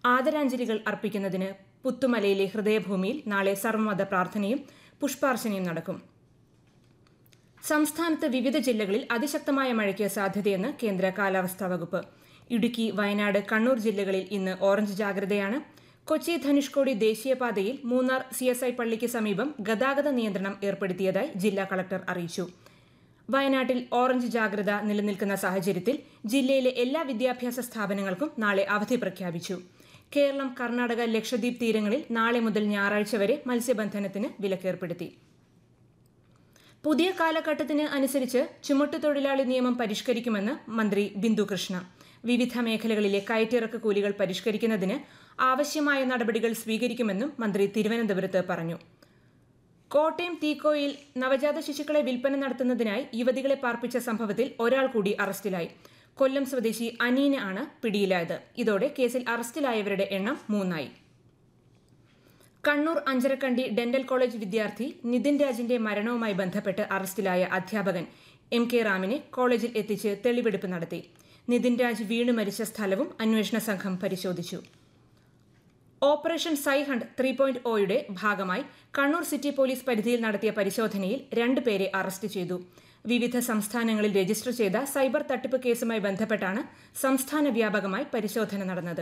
ആദരാഞ്ജലികൾ അർപ്പിക്കുന്നതിന് പുത്തുമലയിലെ ഹൃദയഭൂമിയിൽ നാളെ സർവമത പ്രാർത്ഥനയും പുഷ്പാർച്ചനയും നടക്കും സംസ്ഥാനത്ത് വിവിധ ജില്ലകളിൽ അതിശക്തമായ മഴയ്ക്ക് സാധ്യതയെന്ന് കേന്ദ്ര കാലാവസ്ഥാ വകുപ്പ് ഇടുക്കി വയനാട് കണ്ണൂർ ജില്ലകളിൽ ഇന്ന് ഓറഞ്ച് ജാഗ്രതയാണ് കൊച്ചി ധനുഷ്കോടി ദേശീയപാതയിൽ മൂന്നാർ സി എസ് ഐ പള്ളിക്ക് സമീപം ഗതാഗത നിയന്ത്രണം ഏർപ്പെടുത്തിയതായി ജില്ലാ കളക്ടർ അറിയിച്ചു വയനാട്ടിൽ ഓറഞ്ച് ജാഗ്രത നിലനിൽക്കുന്ന സാഹചര്യത്തിൽ ജില്ലയിലെ എല്ലാ വിദ്യാഭ്യാസ സ്ഥാപനങ്ങൾക്കും നാളെ അവധി പ്രഖ്യാപിച്ചു കേരളം കർണാടക ലക്ഷദ്വീപ് തീരങ്ങളിൽ നാളെ മുതൽ ഞായറാഴ്ച വരെ മത്സ്യബന്ധനത്തിന് വിലക്കേർപ്പെടുത്തി പുതിയ കാലഘട്ടത്തിന് അനുസരിച്ച് ചുമട്ടുതൊഴിലാളി നിയമം പരിഷ്കരിക്കുമെന്ന് മന്ത്രി ബിന്ദു കൃഷ്ണ വിവിധ മേഖലകളിലെ കയറ്റിറക്ക് കൂലികൾ പരിഷ്കരിക്കുന്നതിന് ആവശ്യമായ നടപടികൾ സ്വീകരിക്കുമെന്നും മന്ത്രി തിരുവനന്തപുരത്ത് പറഞ്ഞു കോട്ടയം തീക്കോയിൽ നവജാത ശിശുക്കളെ വിൽപ്പന നടത്തുന്നതിനായി യുവതികളെ പാർപ്പിച്ച സംഭവത്തിൽ ഒരാൾ കൂടി അറസ്റ്റിലായി കൊല്ലം സ്വദേശി അനീന ആണ് പിടിയിലായത് ഇതോടെ കേസിൽ അറസ്റ്റിലായവരുടെ എണ്ണം മൂന്നായി കണ്ണൂർ അഞ്ചരക്കണ്ടി ഡെന്റൽ കോളേജ് വിദ്യാർത്ഥി നിതിൻ രാജിന്റെ മരണവുമായി ബന്ധപ്പെട്ട് അറസ്റ്റിലായ അധ്യാപകൻ എം കെ റാമിനെ കോളേജിൽ എത്തിച്ച് തെളിവെടുപ്പ് നടത്തി നിതിൻ രാജ് വീണു മരിച്ച സ്ഥലവും അന്വേഷണ സംഘം പരിശോധിച്ചു ഓപ്പറേഷൻ സൈഹണ്ട് ത്രീ പോയിന്റ് ഒയുടെ ഭാഗമായി കണ്ണൂർ സിറ്റി പോലീസ് പരിധിയിൽ നടത്തിയ പരിശോധനയിൽ രണ്ടുപേരെ അറസ്റ്റ് ചെയ്തു വിവിധ സംസ്ഥാനങ്ങളിൽ രജിസ്റ്റർ ചെയ്ത സൈബർ തട്ടിപ്പ് കേസുമായി ബന്ധപ്പെട്ടാണ് സംസ്ഥാന വ്യാപകമായി പരിശോധന നടന്നത്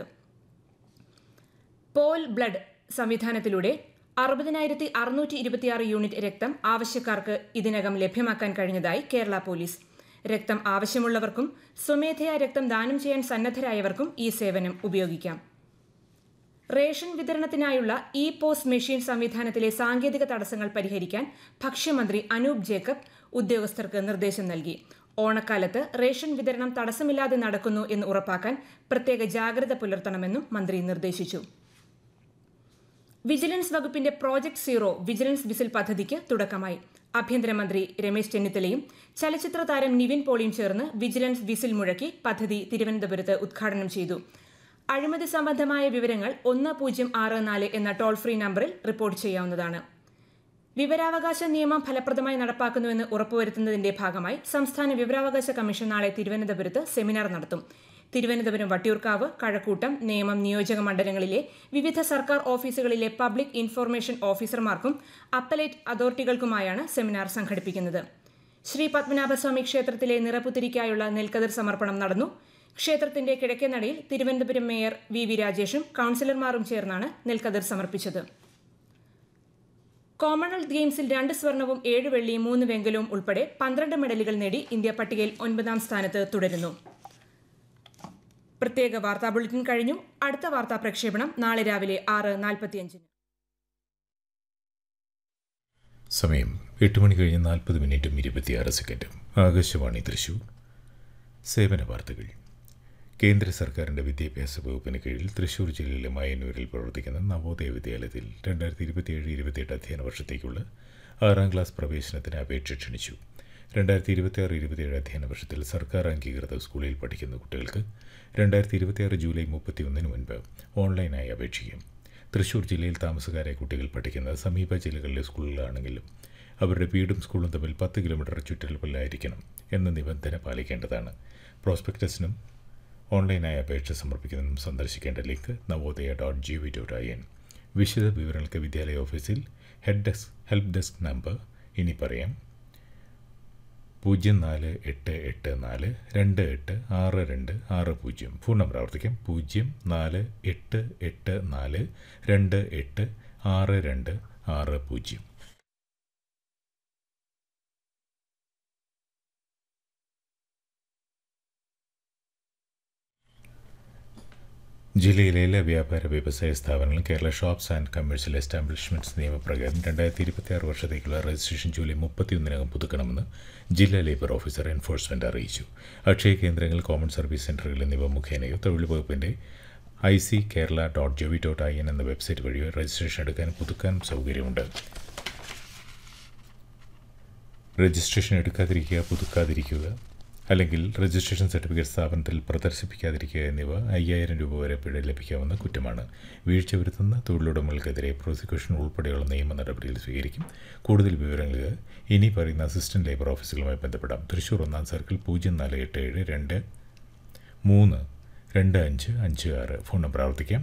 പോൽ ബ്ലഡ് സംവിധാനത്തിലൂടെ അറുപതിനായിരത്തി അറുന്നൂറ്റി ഇരുപത്തിയാറ് യൂണിറ്റ് രക്തം ആവശ്യക്കാർക്ക് ഇതിനകം ലഭ്യമാക്കാൻ കഴിഞ്ഞതായി കേരള പോലീസ് രക്തം ആവശ്യമുള്ളവർക്കും സ്വമേധയാ രക്തം ദാനം ചെയ്യാൻ സന്നദ്ധരായവർക്കും ഈ സേവനം ഉപയോഗിക്കാം റേഷൻ വിതരണത്തിനായുള്ള ഇ പോസ്റ്റ് മെഷീൻ സംവിധാനത്തിലെ സാങ്കേതിക തടസ്സങ്ങൾ പരിഹരിക്കാൻ ഭക്ഷ്യമന്ത്രി അനൂപ് ജേക്കബ് ഉദ്യോഗസ്ഥർക്ക് നിർദ്ദേശം നൽകി ഓണക്കാലത്ത് റേഷൻ വിതരണം തടസ്സമില്ലാതെ നടക്കുന്നു എന്ന് ഉറപ്പാക്കാൻ പ്രത്യേക ജാഗ്രത പുലർത്തണമെന്നും മന്ത്രി നിർദ്ദേശിച്ചു വിജിലൻസ് വകുപ്പിന്റെ പ്രോജക്ട് സീറോ വിജിലൻസ് വിസിൽ പദ്ധതിക്ക് തുടക്കമായി ആഭ്യന്തരമന്ത്രി രമേശ് ചെന്നിത്തലയും ചലച്ചിത്ര താരം നിവിൻ പോളിയും ചേർന്ന് വിജിലൻസ് വിസിൽ മുഴക്കി പദ്ധതി തിരുവനന്തപുരത്ത് ഉദ്ഘാടനം ചെയ്തു അഴിമതി സംബന്ധമായ വിവരങ്ങൾ ഒന്ന് പൂജ്യം ആറ് നാല് എന്ന ടോൾ ഫ്രീ നമ്പറിൽ റിപ്പോർട്ട് ചെയ്യാവുന്നതാണ് വിവരാവകാശ നിയമം ഫലപ്രദമായി നടപ്പാക്കുന്നുവെന്ന് ഉറപ്പുവരുത്തുന്നതിന്റെ ഭാഗമായി സംസ്ഥാന വിവരാവകാശ കമ്മീഷൻ നാളെ തിരുവനന്തപുരത്ത് സെമിനാർ നടത്തും തിരുവനന്തപുരം വട്ടിയൂർക്കാവ് കഴക്കൂട്ടം നേമം നിയോജക മണ്ഡലങ്ങളിലെ വിവിധ സർക്കാർ ഓഫീസുകളിലെ പബ്ലിക് ഇൻഫർമേഷൻ ഓഫീസർമാർക്കും അപ്പലേറ്റ് അതോറിറ്റികൾക്കുമായാണ് സെമിനാർ സംഘടിപ്പിക്കുന്നത് ശ്രീ പത്മനാഭസ്വാമി ക്ഷേത്രത്തിലെ നിറപുത്തിരിക്കായുള്ള നെൽക്കതിർ സമർപ്പണം നടന്നു ക്ഷേത്രത്തിന്റെ കിഴക്കേനടയിൽ തിരുവനന്തപുരം മേയർ വി വി രാജേഷും കൌൺസിലർമാരും ചേർന്നാണ് നെൽക്കതിർ സമർപ്പിച്ചത് കോമൺവെൽത്ത് ഗെയിംസിൽ രണ്ട് സ്വർണവും ഏഴ് വെള്ളിയും മൂന്ന് വെങ്കലവും ഉൾപ്പെടെ പന്ത്രണ്ട് മെഡലുകൾ നേടി ഇന്ത്യ പട്ടികയിൽ ഒൻപതാം സ്ഥാനത്ത് തുടരുന്നു പ്രത്യേക വാർത്താ ബുള്ളറ്റിൻ കഴിഞ്ഞു അടുത്ത വാർത്താ പ്രക്ഷേപണം നാളെ രാവിലെ ആറ് നാൽപ്പത്തിയഞ്ചിന് സമയം എട്ട് മണി കഴിഞ്ഞ് നാൽപ്പത് മിനിറ്റും ഇരുപത്തിയാറ് സെക്കൻഡും ആകാശവാണി തൃശൂർ സേവന വാർത്തകൾ കേന്ദ്ര സർക്കാരിൻ്റെ വിദ്യാഭ്യാസ വകുപ്പിന് കീഴിൽ തൃശൂർ ജില്ലയിലെ മയന്നൂരിൽ പ്രവർത്തിക്കുന്ന നവോദയ വിദ്യാലയത്തിൽ രണ്ടായിരത്തി ഇരുപത്തിയേഴ് ഇരുപത്തിയെട്ട് അധ്യയന വർഷത്തേക്കുള്ള ആറാം ക്ലാസ് പ്രവേശനത്തിന് അപേക്ഷ ക്ഷണിച്ചു രണ്ടായിരത്തി ഇരുപത്തിയാറ് ഇരുപത്തിയേഴ് അധ്യയന വർഷത്തിൽ സർക്കാർ അംഗീകൃത സ്കൂളിൽ പഠിക്കുന്ന കുട്ടികൾക്ക് രണ്ടായിരത്തി ഇരുപത്തിയാറ് ജൂലൈ മുപ്പത്തിയൊന്നിന് മുൻപ് ഓൺലൈനായി അപേക്ഷിക്കും തൃശൂർ ജില്ലയിൽ താമസക്കാരായ കുട്ടികൾ പഠിക്കുന്ന സമീപ ജില്ലകളിലെ സ്കൂളുകളാണെങ്കിലും അവരുടെ വീടും സ്കൂളും തമ്മിൽ പത്ത് കിലോമീറ്റർ ചുറ്റളവിലായിരിക്കണം എന്ന നിബന്ധന പാലിക്കേണ്ടതാണ് പ്രോസ്പെക്ടസിനും ഓൺലൈനായി അപേക്ഷ സമർപ്പിക്കുന്നതിനും സന്ദർശിക്കേണ്ട link Navodaya dot G V dot I N വിശദ വിവരങ്ങൾക്ക് വിദ്യാലയ ഓഫീസിൽ head desk help desk number ഇനി പറയാം പൂജ്യം നാല് എട്ട് എട്ട് നാല് രണ്ട് എട്ട് ആറ് രണ്ട് ആറ് പൂജ്യം ഫോൺ നമ്പർ ആവർത്തിക്കാം പൂജ്യം നാല് എട്ട് എട്ട് നാല് രണ്ട് എട്ട് ആറ് രണ്ട് ആറ് പൂജ്യം ജില്ലയിലെ എല്ലാ വ്യാപാര വ്യവസായ സ്ഥാപനങ്ങളും Kerala shops and commercial establishments നിയമപ്രകാരം രണ്ടായിരത്തി ഇരുപത്തിയാറ് വർഷത്തേക്കുള്ള രജിസ്ട്രേഷൻ ജൂലൈ മുപ്പത്തിയൊന്നിനകം പുതുക്കണമെന്ന് ജില്ലാ ലേബർ ഓഫീസർ എൻഫോഴ്സ്മെൻറ്റ് അറിയിച്ചു അക്ഷയ കേന്ദ്രങ്ങൾ കോമൺ സർവീസ് സെൻ്ററുകൾ എന്നിവ മുഖേനയോ തൊഴിൽ വകുപ്പിൻ്റെ I C Kerala dot G V dot I N എന്ന വെബ്സൈറ്റ് വഴിയോ രജിസ്ട്രേഷൻ എടുക്കാനും പുതുക്കാനും സൗകര്യമുണ്ട് രജിസ്ട്രേഷൻ എടുക്കാതിരിക്കുക പുതുക്കാതിരിക്കുക അല്ലെങ്കിൽ രജിസ്ട്രേഷൻ സർട്ടിഫിക്കറ്റ് സ്ഥാപനത്തിൽ പ്രദർശിപ്പിക്കാതിരിക്കുക എന്നിവ അയ്യായിരം രൂപ വരെ പിഴ ലഭിക്കാവുന്ന കുറ്റമാണ് വീഴ്ച വരുത്തുന്ന തൊഴിലുടമകൾക്കെതിരെ പ്രോസിക്യൂഷൻ ഉൾപ്പെടെയുള്ള നിയമ നടപടികൾ സ്വീകരിക്കും കൂടുതൽ വിവരങ്ങൾക്ക് ഇനി പറയുന്ന അസിസ്റ്റന്റ് ലേബർ ഓഫീസുകളുമായി ബന്ധപ്പെടാം തൃശൂർ ഒന്നാം സർക്കിൾ പൂജ്യം നാല് എട്ട് ഏഴ് രണ്ട് മൂന്ന് രണ്ട് അഞ്ച് അഞ്ച് ആറ് ഫോൺ നമ്പർ ആവർത്തിക്കാം